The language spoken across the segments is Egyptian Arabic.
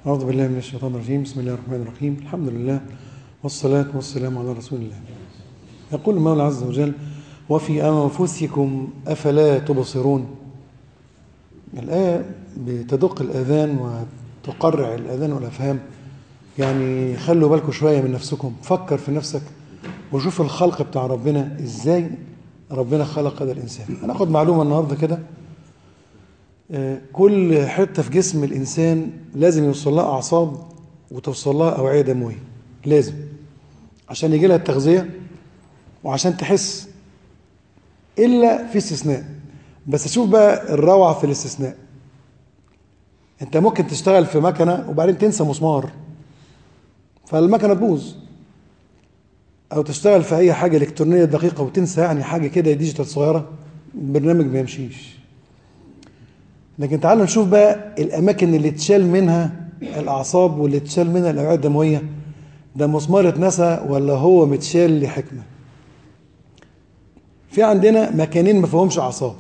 أعوذ بالله من الشيطان الرجيم بسم الله الرحمن الرحيم الحمد لله والصلاة والسلام على رسول الله يقول المولى عز وجل وفي أنفسكم أفلا تبصرون الآية بتدق الأذان وتقرع الأذان والأفهام يعني خلوا بالكم شوية من نفسكم فكر في نفسك وشوف الخلق بتاع ربنا إزاي ربنا خلق هذا الإنسان هناخد معلومة النهاردة كده كل حتة في جسم الإنسان لازم يوصل لها أعصاب وتوصل لها أوعية دموية لازم عشان يجي لها التغذية وعشان تحس إلا في استثناء بس شوف بقى الروعة في الاستثناء أنت ممكن تشتغل في مكنة وبعدين تنسى مسمار فالمكنة تبوظ أو تشتغل في أي حاجة إلكترونية دقيقة وتنسى يعني حاجة كده ديجيتال صغيرة البرنامج ما يمشيش لكن تعالوا نشوف بقى الأماكن اللي اتشال منها الأعصاب واللي اتشال منها الأوعية الدموية ده مسمار اتنسى ولا هو متشال لحكمة في عندنا مكانين ما فيهمش أعصاب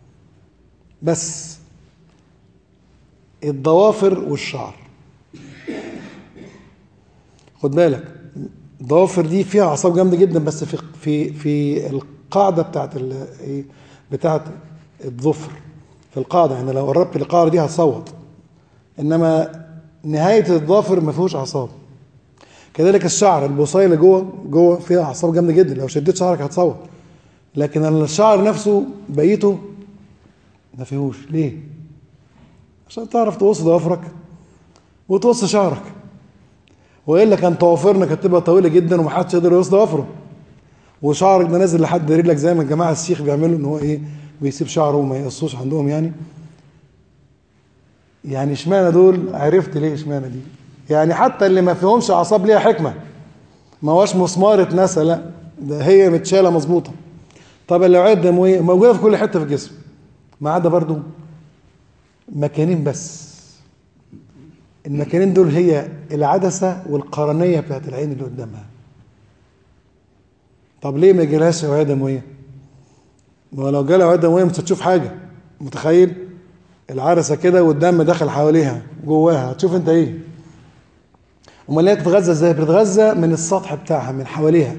بس الضوافر والشعر خد بالك الضوافر دي فيها أعصاب جامدة جدا بس في في في القاعدة بتاعت ايه بتاعت الظفر في القاعدة يعني لو قربت القاعدة دي هتصوت إنما نهاية الظافر ما فيهوش أعصاب كذلك الشعر البصيلة اللي جوه جوه فيها أعصاب جامدة جدا لو شديت شعرك هتصوت لكن الشعر نفسه بقيته ما فيهوش ليه؟ عشان تعرف تقص ضوافرك وتقص شعرك والا كان ضوافرنا كانت تبقى طويله جدا ومحدش يقدر يقص ضوافره وشعرك ده نازل لحد رجلك زي ما الجماعه السيخ بيعملوا ان هو ايه بيسيب شعره وما يقصوش عندهم يعني يعني اشمعنى دول عرفت ليه اشمعنى دي يعني حتى اللي ما فيهمش اعصاب ليها حكمه ما هوش مسمار اتنسى لا ده هي متشاله مظبوطه طب الاوعيه الدمويه موجوده في كل حته في الجسم ما عدا برضو مكانين بس المكانين دول هي العدسه والقرنيه بتاعت العين اللي قدامها طب ليه ما يجيلهاش اوعيه دمويه ولو جالها اوعيه دمويه مش هتشوف حاجه متخيل العرسه كده والدم داخل حواليها جواها هتشوف انت ايه امال هي بتتغذى ازاي بتتغذى من السطح بتاعها من حواليها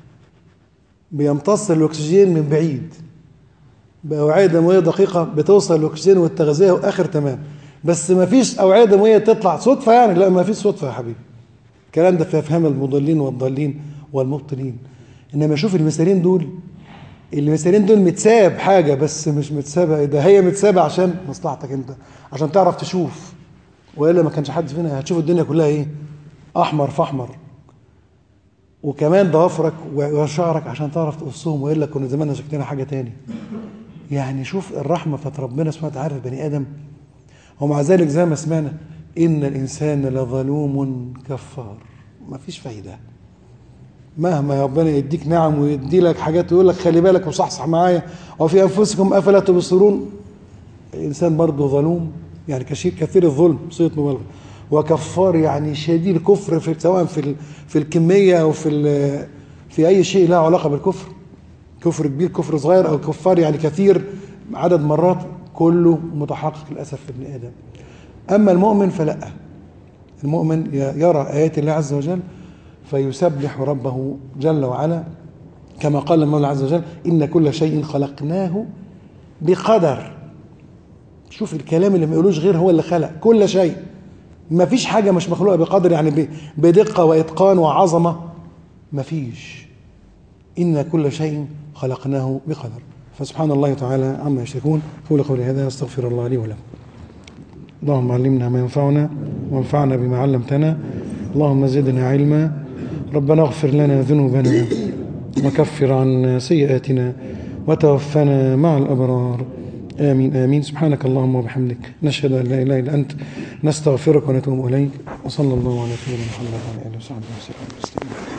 بيمتص الاكسجين من بعيد باوعيه دمويه دقيقه بتوصل الاكسجين والتغذيه واخر تمام بس ما فيش اوعيه دمويه تطلع صدفه يعني لا ما فيش صدفه يا حبيبي الكلام ده في افهام المضلين والضالين والمبطلين انما شوف المثالين دول المثالين دول متساب حاجه بس مش متسابه ده هي متسابه عشان مصلحتك انت عشان تعرف تشوف والا ما كانش حد فينا هتشوف الدنيا كلها ايه احمر في احمر وكمان ضوافرك وشعرك عشان تعرف تقصهم والا كنا زماننا شكلنا حاجه تاني يعني شوف الرحمه بتاعت ربنا سبحانه وتعالى في بني ادم ومع ذلك زي ما سمعنا ان الانسان لظلوم كفار ما فيش فايده مهما ربنا يديك نعم ويدي لك حاجات ويقول لك خلي بالك وصحصح معايا وفي انفسكم افلا تبصرون الانسان برضه ظلوم يعني كثير كثير الظلم صيغه مبالغه وكفار يعني شديد الكفر في سواء في في الكميه او في في اي شيء له علاقه بالكفر كفر كبير كفر صغير او كفار يعني كثير عدد مرات كله متحقق للاسف في ابن ادم اما المؤمن فلا المؤمن يرى ايات الله عز وجل فيسبح ربه جل وعلا كما قال المولى عز وجل إن كل شيء خلقناه بقدر شوف الكلام اللي ما يقولوش غير هو اللي خلق كل شيء ما فيش حاجة مش مخلوقة بقدر يعني بدقة وإتقان وعظمة ما فيش إن كل شيء خلقناه بقدر فسبحان الله تعالى عما يشركون قول قولي هذا استغفر الله لي ولكم اللهم علمنا ما ينفعنا وانفعنا بما علمتنا اللهم زدنا علما ربنا اغفر لنا ذنوبنا وكفر عنا سيئاتنا وتوفنا مع الأبرار آمين آمين سبحانك اللهم وبحمدك نشهد أن لا إله إلا أنت نستغفرك ونتوب إليك وصلى الله على سيدنا محمد وعلى آله وصحبه وسلم